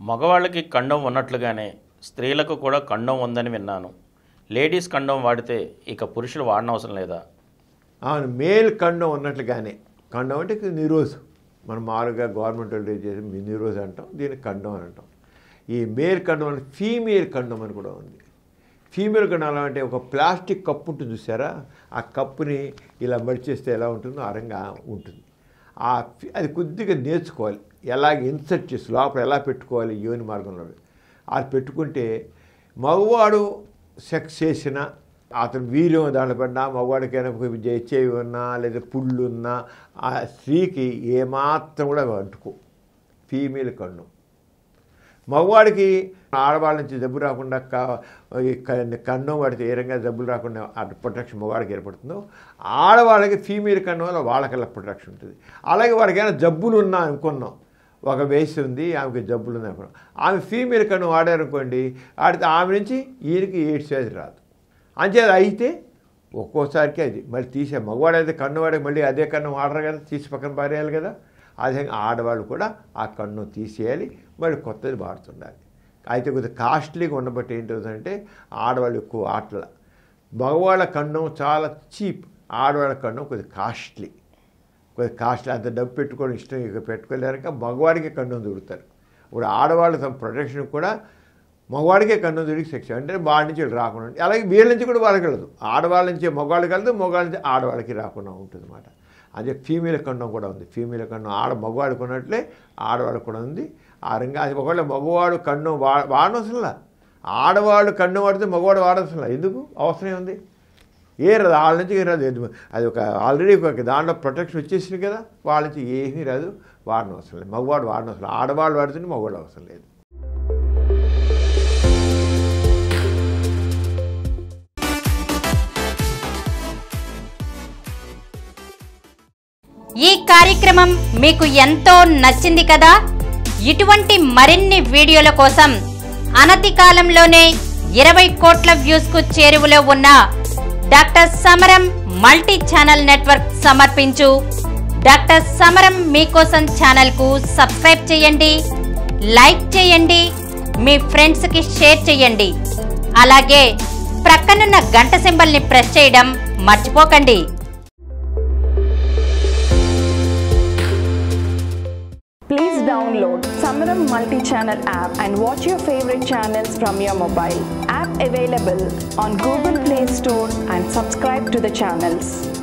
మగవాళ్ళకి కండం ఉన్నట్లుగానే స్త్రీలకు కూడా కండం ఉందని విన్నాను లేడీస్ కండం వాడితే ఇక పురుషులు వాడనవసరం లేదా అవును మేల్ కండం ఉన్నట్లుగానే కండం అంటే ఇది నిరోజ్ మనం మామూలుగా గవర్నమెంట్ వాళ్ళు చేసే నిరోజ్ అంటాం దీన్ని కండం అని అంటాం ఈ మేల్ కండం అంటే ఫీమేల్ కండం అని కూడా ఉంది ఫీమేల్ కండం ఎలా అంటే ఒక ప్లాస్టిక్ కప్పు ఉంటుంది చూసారా ఆ కప్పుని ఇలా మడిచేస్తే ఎలా ఉంటుందో ఆ రంగా ఉంటుంది ఆ ఫి- అది కొద్దిగా నేర్చుకోవాలి ఎలాగ ఇన్సర్ట్ చేసి లోపల ఎలా పెట్టుకోవాలి యోని మార్గంలో అది పెట్టుకుంటే మగవాడు సెక్స్ చేసిన అతను వీర్యం దాంట్లో పడినా మగవాడికైనా హెచ్ఐవి ఉన్నా లేదా పుళ్ళు ఉన్నా ఆ స్త్రీకి ఏమాత్రం కూడా అవి అంటుకో ఫీమేల్ కన్ను మగవాడికి ఆడవాళ్ళ నుంచి జబ్బు రాకుండా క- ఈ క- కన్నం వాడితే ఏ రకంగా జబ్బులు రాకుండా ఆ ప్రొటెక్షన్ మగవాడికి ఏర్పడుతుందో ఆడవాళ్ళకి ఫీమేల్ కన్ను వల్ల వాళ్ళకల్లా ప్రొటెక్షన్ ఉంటుంది అలాగే వాడికి ఏమైనా జబ్బులు ఉన్నా అనుకున్నాం ఒక వయసు ఉంది ఆమెకి జబ్బులు ఉన్నాయి అనుకున్నాం ఆమె ఫీమేల్ కన్ను వాడారనుకోండి ఆడితే ఆమె నుంచి ఈయనకి ఎయిడ్స్ వ్యాధి రాదు అంచేది అయితే ఒక్కోసారికి అది మళ్ళీ తీసే మగవాడైతే కన్ను వాడికి మళ్ళీ అదే కన్ను వాడరు కదా తీసి పక్కన పారేయాలి కదా అదే ఆడవాళ్ళు కూడా ఆ కన్ను తీసేయాలి మళ్ళీ కొత్తది వాడుతుండాలి అయితే కొద్దిగా కాస్ట్లీగా ఉండబట్టి ఏంటవుతుందంటే ఆడవాళ్ళు ఎక్కువ ఆటల మగవాళ్ళ కన్నం చాలా చీప్ ఆడవాళ్ళ కన్నం కొద్దిగా కాస్ట్లీ కొద్దిగా కాస్ట్లీ అంత డబ్బు పెట్టుకోవడం ఇష్టం ఇక పెట్టుకోలేరక మగవాడికి కన్నం దొరుకుతారు ఇప్పుడు ఆడవాళ్ళు తమ ప్రొటెక్షన్ కూడా మగవాడికే కన్నం దొరికి సెక్స్ అంటే వాడి నుంచి వీళ్ళు రాకుండా ఉంటుంది. అలాగే వీళ్ళ నుంచి కూడా వాళ్ళకి వెళ్ళదు ఆడవాళ్ళ నుంచి మగవాళ్ళకి వెళ్ళదు మగవాళ్ళ నుంచి ఆడవాళ్ళకి రాకుండా ఉంటుంది అనమాట అదే ఫీమేల్ కండం కూడా ఉంది ఫీమేల్ కండం ఆడ మగవాడికి ఉన్నట్లే ఆడవాళ్ళకి కూడా ఉంది ఆ రంగా అది ఒకవేళ మగవాడు కన్నం వా వాడనవసరంలా ఆడవాళ్ళు కన్ను వాడితే మగవాడు వాడవసరంలా ఎందుకు అవసరం ఉంది ఏ రాదు వాళ్ళ నుంచి ఏం రాదు ఎందుకు? అది ఒక ఆల్రెడీ ఒక దాంట్లో ప్రొటెక్షన్ వచ్చేసింది కదా వాళ్ళ నుంచి ఏమీ రాదు వాడనవసరం అవసరం లేదు మగవాడు వాడనవసరం లేదు. ఆడవాళ్ళు వాడుతుంటే మగవాడు అవసరం లేదు ఈ కార్యక్రమం మీకు ఎంతో నచ్చింది కదా ఇటువంటి మరిన్ని వీడియోల కోసం అనతి కాలంలోనే ఇరవై కోట్ల వ్యూస్ కు చేరువలో ఉన్న doctor Samaram multi channel network సమర్పించు డాక్టర్ సమరం మీకోసం ఛానల్ కు సబ్స్క్రైబ్ చేయండి లైక్ చేయండి మీ ఫ్రెండ్స్ కి షేర్ చేయండి అలాగే ప్రక్కనున్న గంట సింబల్ ని ప్రెస్ చేయడం మర్చిపోకండి Please download Samaram multi-channel app and watch your favorite channels from your mobile. App available on Google Play Store and subscribe to the channels.